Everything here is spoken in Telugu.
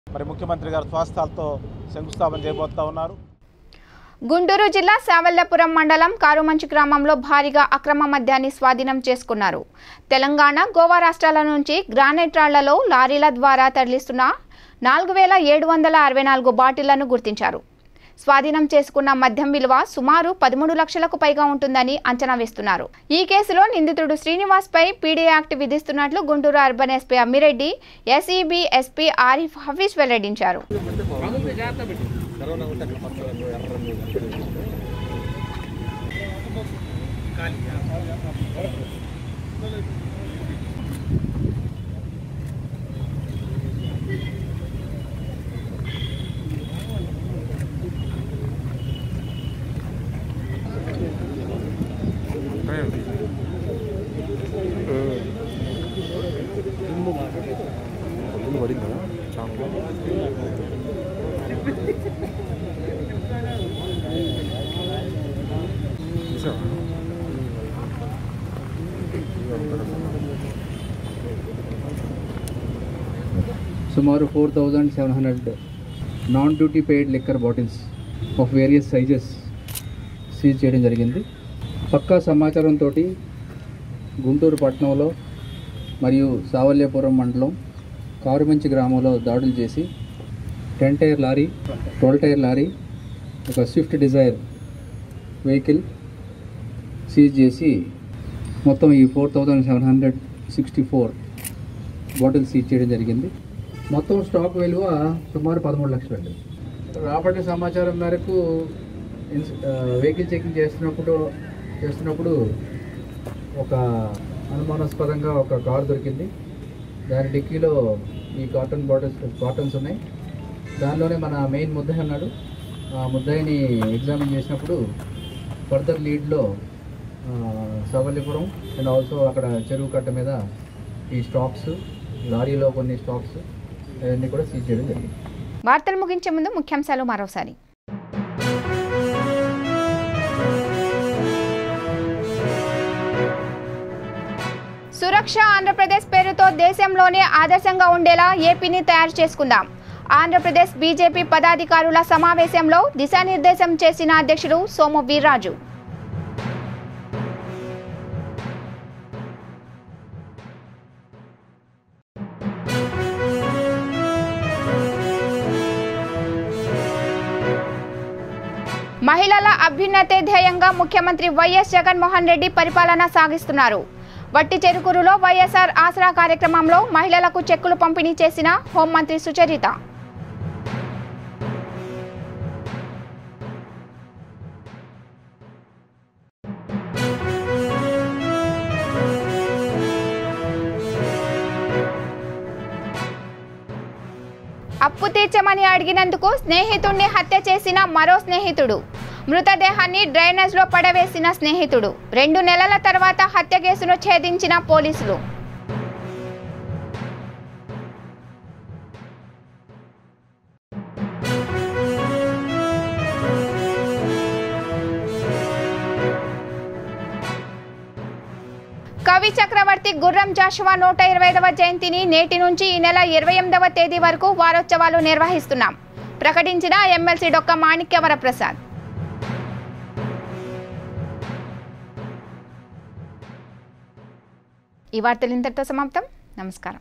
మరి ముఖ్యమంత్రి గారు స్వాస్థాలతో శంకుస్థాపన చేయబోతా ఉన్నారు గుంటూరు జిల్లా శావల్యాపురం మండలం కారుమంచి గ్రామంలో భారీగా అక్రమ మద్యాన్ని స్వాధీనం చేసుకున్నారు తెలంగాణ గోవా రాష్ట్రాల నుంచి గ్రానైట్ రాళ్లలో లారీల ద్వారా తరలిస్తున్న నాలుగు వేల ఏడు వందల అరవై నాలుగు బాటిళ్లను గుర్తించారు స్వాధీనం చేసుకున్న మద్యం విలువ సుమారు పదమూడు లక్షలకు పైగా ఉంటుందని అంచనా వేస్తున్నారు ఈ కేసులో నిందితుడు శ్రీనివాస్ పై పీడీ యాక్ట్ విధిస్తున్నట్లు Guntur urban SP Ammireddy SEB SP Arif Hafeez వెల్లడించారు సుమారు four thousand seven hundred non duty paid liquor bottles of various sizes seize చేయడం జరిగింది పక్కా సమాచారంతో గుంటూరు పట్టణంలో మరియు సావల్యాపురం మండలం కారుమంచి గ్రామంలో దాడులు చేసి ten tyre lorry twelve tyre lorry ఒక స్విఫ్ట్ డిజైర్ వెహికల్ సీజ్ చేసి మొత్తం ఈ four thousand seven hundred sixty four bottle seize చేయడం జరిగింది మొత్తం స్టాక్ విలువ సుమారు పదమూడు లక్షలు అండి రాబట్టి సమాచారం మేరకు ఇన్స్- ఆ, వెహికల్ చెకింగ్ చేస్తున్నప్పుడు చేస్తున్నప్పుడు ఒక అనుమానాస్పదంగా ఒక కారు దొరికింది దాని డిక్కీలో ఈ కాటన్ బాటిల్స్ కాటన్స్ ఉన్నాయి దానిలోనే మన మెయిన్ ముద్దాయి అన్నాడు ఆ ముద్దాయిని ఎగ్జామిన్ చేసినప్పుడు ఫర్దర్ లీడ్లో సవల్లిపురం అండ్ ఆల్సో అక్కడ చెరువు కట్ట మీద ఈ స్టాక్స్ లారీలో కొన్ని స్టాక్స్ అవన్నీ కూడా సీజ్ చేయడం జరిగింది వార్తలు ముగించే ముందు ముఖ్యాంశాలు మరోసారి సురక్ష ఆంధ్రప్రదేశ్ పేరుతో దేశంలోనే ఆదర్శంగా ఉండేలా ఏపీని తయారు చేసుకుందాం ఆంధ్రప్రదేశ్ బీజేపీ పదాధికారుల సమావేశంలో దిశానిర్దేశం చేసిన అధ్యక్షుడు సోము వీర్రాజు మహిళల అభ్యున్నతే ధ్యేయంగా ముఖ్యమంత్రి వైఎస్ జగన్మోహన్ రెడ్డి పరిపాలన సాగిస్తున్నారు వట్టి చెరుకూరులో వైఎస్ఆర్ ఆసరా కార్యక్రమంలో మహిళలకు చెక్కులు పంపిణీ చేసిన హోంమంత్రి సుచరిత అప్పు తీర్చమని అడిగినందుకు స్నేహితుడిని హత్య చేసిన మరో స్నేహితుడు మృతదేహాన్ని డ్రైనేజ్లో పడవేసిన స్నేహితుడు రెండు నెలల తర్వాత హత్య కేసును ఛేదించిన పోలీసులు కవి చక్రవర్తి గుర్రం జాషువా నూట ఇరవై ఐదవ జయంతిని నేటి నుంచి ఈ నెల ఇరవై ఎనిమిదవ తేదీ వరకు వారోత్సవాలు నిర్వహిస్తున్నాం ప్రకటించిన ఎమ్మెల్సీ డొక్క మాణిక్యవర ప్రసాద్ ఈ వార్తలు ఇంతటితో సమాప్తం నమస్కారం